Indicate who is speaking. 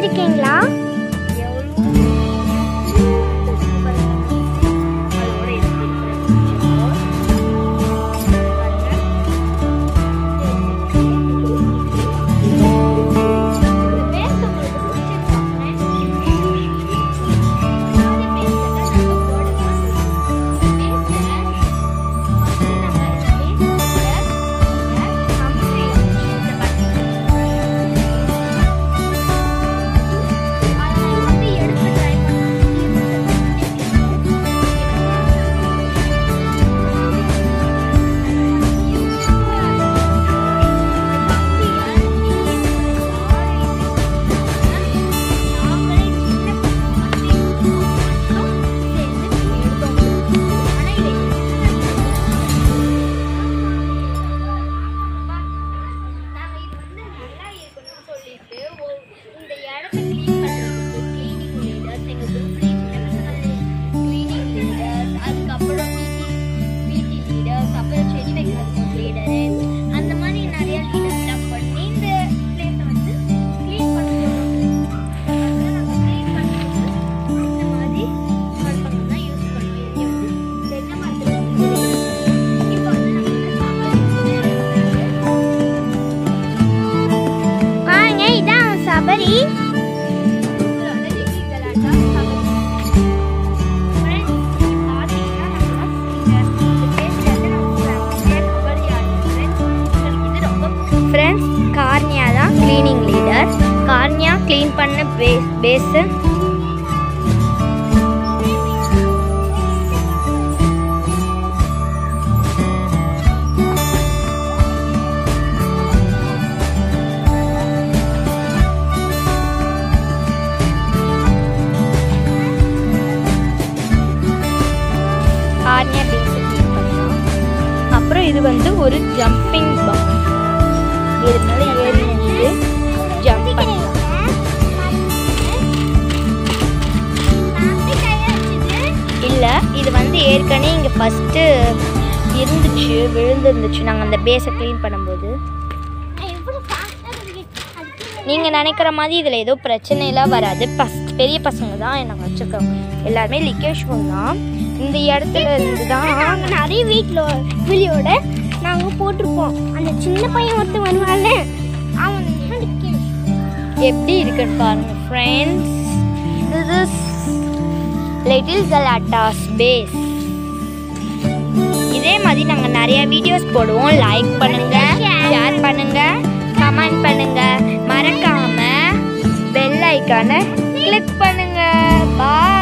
Speaker 1: பார்த்துருக்கீங்களா அதுக்கப்புறம் பிடி லீடர்ஸ் அப்புறம் செடி வைக்கிறதுக்கு ஒரு லீடரு அந்த மாதிரி நிறைய லீடர்ஸ்லாம் பண்ணி இந்த பிளேஸை வந்து க்ளீன் பண்ணுறோம் நம்ம க்ளீன் பண்ணுறது இந்த மாதிரி மண்பானை தான் யூஸ் பண்ணுவோம் இங்கே வந்து தென்னை மரத்தில் இப்போ வந்து நம்ம பாருங்க இதான் சபரி ஃப்ரெண்ட்ஸ் கார்னியா தான் க்ளீனிங் லீடர் கார்னியா க்ளீன் பண்ண பேஸ் பேஸு கார்னியா பேஸை க்ளீன் பண்ணலாம் அப்புறம் இது வந்து ஒரு ஜம்பிங் பாக்ஸ் இது மேலே ஏறி நின்று ஜம்ப் பண்ணலாம் இல்லை இது வந்து ஏற்கனவே இங்கே ஃபஸ்ட்டு இருந்துச்சு விழுந்துருந்துச்சு நாங்கள் அந்த பேஸை க்ளீன் பண்ணும்போது நீங்கள் நினைக்கிற மாதிரி இதில் ஏதோ பிரச்சனைலாம் வராது ஃபஸ்ட் பெரிய பசங்க தான் நாங்கள் வச்சுருக்கோம் எல்லாருமே லிகேஷ் தான் இந்த இடத்துல இருந்து தான்
Speaker 2: நாங்கள் நிறைய வீட்டில் வீடியோட நாங்கள் போட்டிருப்போம் அந்த சின்ன பையன் ஒருத்தன் வருவான்ல அவன் தான் லிக்கேஷ்.
Speaker 1: எப்படி இருக்குன்னு பாருங்க friends this is little Galattas face இதே மாதிரி நாங்கள் நிறைய வீடியோஸ் போடுவோம் லைக் பண்ணுங்க ஷேர் பண்ணுங்க கமெண்ட் பண்ணுங்க மறக்காம பெல் ஐக்கானை கிளிக் பண்ணுங்க பாய்